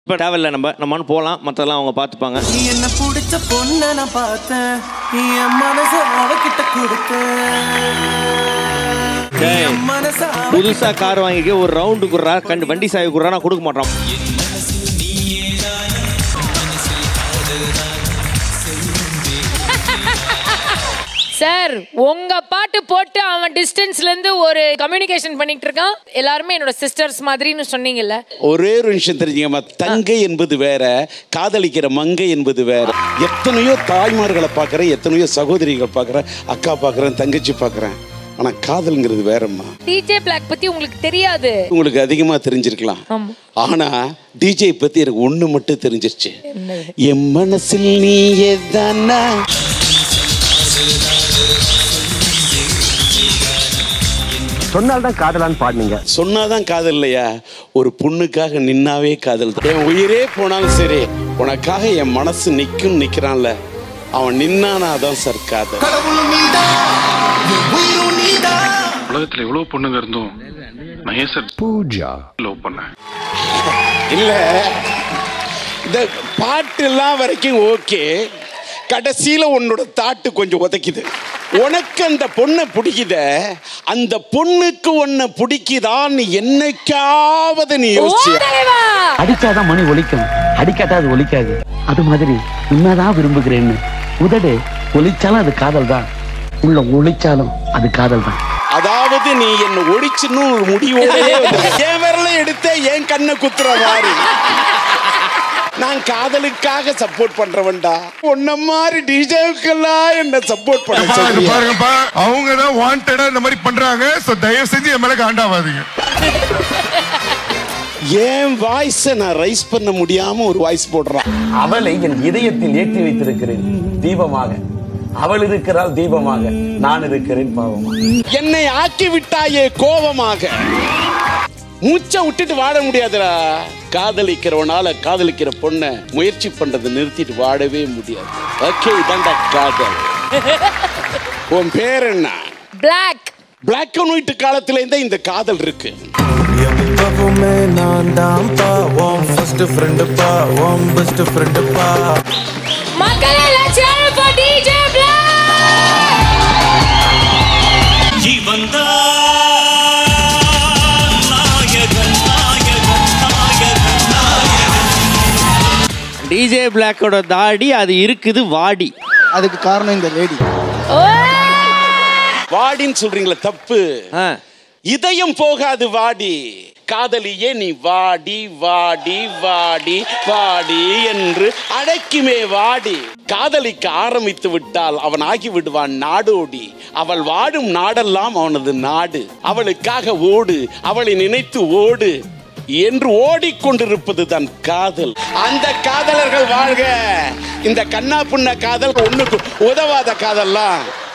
இப்போ தேவையில்ல நம்ம நம்மன்னு போகலாம் மற்றதெல்லாம் அவங்க பார்த்துப்பாங்க நீ என்ன பிடிச்ச பொண்ண நான் பார்த்தேன் நீ என் மனச அவகிட்ட கொடுத்தேன் நீ என் மனச அவ- புதுசாக கார் வாங்கிக்க ஒரு ரவுண்டு குடுறா கண்டு வண்டி சாவி குடுறா நான் கொடுக்க மாட்டோம் சார் உங்க பாட்டு போட்டு அவன் டிஸ்டன்ஸ்ல இருந்து ஒரு கம்யூனிகேஷன் பண்ணிட்டு இருக்கான் எல்லாருமே என்னோட சிஸ்டர்ஸ் மாதிரின்னு சொன்னீங்கல்ல ஒரே ஒரு விஷயம் தெரிஞ்சுங்கம்மா தங்கை என்பது வேற காதலிக்கிற மங்கை என்பது வேற எத்தனையோ தாய்மார்களை பார்க்குறேன் எத்தனையோ சகோதரிகள் பார்க்குறேன் அக்கா பார்க்குறேன் தங்கச்சி பார்க்குறேன் ஆனால் காதல்ங்கிறது வேறம்மா டிஜே பிளாக் பத்தி உங்களுக்கு தெரியாது உங்களுக்கு அதிகமாக தெரிஞ்சிருக்கலாம் ஆமா. ஆனா டிஜே பத்தி எனக்கு ஒண்ணு மட்டும் தெரிஞ்சிருச்சு என் மனசில் நீ எதானா சொன்னால்தான் காதலான்னு பாடுனீங்க சொன்னாதான் காதல் இல்லையா ஒரு பொண்ணுக்காக நின்னாவே காதல் தான். என் உயிரே போனாலும் சரி உனக்காக என் மனசு நிக்கும் நிக்கிறான்ல அவன் நின்னானா அதான் சார் காதல் கடவுளும் நீதான் என் உயிரும் நீதான் உலகத்துல எவ்வளவு பொண்ணுங்க இருந்தும் நான் ஏன் சார் பூஜா லவ் பண்ணேன் இல்ல இந்த பாட்டுலாம் வரைக்கும் ஓகே கடைசியில உன்னோட தாட்டு கொஞ்சம் உதைக்குது உனக்கு அந்த பொண்ணை பிடிக்குத அந்த பொண்ணுக்கு உன்னை பிடிக்குதான்னு என்னைக்காவது நீ ஓ யோசிச்சியா தலைவா அடிச்சாதான் மணி ஒலிக்கும் அடிக்காட்டா அது ஒலிக்காது அது மாதிரி உண்மைதான் விரும்புகிறேன்னு உதடு ஒலிச்சாலும் அது காதல் தான் உள்ள ஒலிச்சாலும் அது காதல் தான் அதாவது நீ என்ன ஒடிச்சுன்னு ஒரு முடிவோடயே வந்திருக்க. என் விரல எடுத்த என் கண்ணை குத்துற மாதிரி நான் காதலுக்காக சப்போர்ட் பண்றவன்டா உன்ன மாதிரி டிஜேவுக்கெல்லாம் என்ன சப்போர்ட் பண்ண அப்பா, இங்க சொல்றியா? பாருங்கப்பா அவங்க தான் வாண்டடா இந்த மாதிரி பண்றாங்க சோ தயவு செஞ்சு என் மேல காண்டாவாதீங்க என் வாய்ஸ நான் ரைஸ் பண்ண முடியாம ஒரு வாய்ஸ் போடுறான் அவளை என் இதயத்தில் ஏற்றி வைத்திருக்கிறேன் தீபமாக அவள் இருக்கிறாள் தீபமாக நான் இருக்கிறேன் பாவமாக என்னை ஆக்கி விட்டாயே கோபமாக மூச்சை விட்டுட்டு வாழ முடியாதுடா காதலிக்கிறவனால காதலிக்கிற பொண்ணை முயற்சி பண்றதை நிறுத்திட்டு வாழவே முடியாது ஓகே இதான்டா காதல் உன் பேர் என்ன பிளாக் பிளாக் அண்ட் ஒயிட் காலத்துல இருந்தே இந்த காதல் இருக்கு எப்பவுமே நான் தான் பா உன் ஃபர்ஸ்ட் ஃப்ரெண்டு பா உன் பெஸ்ட் ஃப்ரெண்டு பா மக்களே let's hear it for DJ Black DJ பிளாக்கோட தாடி அது இருக்குது வாடி அதுக்கு காரணம் இந்த லேடி வாடின்னு சொல்றீங்களா தப்பு ஆ இதயம் போகாது வாடி காதலியே நீ வாடி வாடி வாடி வாடி என்று அடைக்குமே வாடி காதலிக்க ஆரம்பித்து விட்டால் அவன் ஆகி விடுவான் நாடோடி அவள் வாடும் நாடெல்லாம் அவனது நாடு அவளுக்காக ஓடு அவளை நினைத்து ஓடு என்று ஓடிக்கொண்டிருப்பது தான் காதல் அந்த காதலர்கள் வாழ்க இந்த கண்ணா புண்ண காதல் ஒண்ணுக்கு உதவாத காதல்லாம்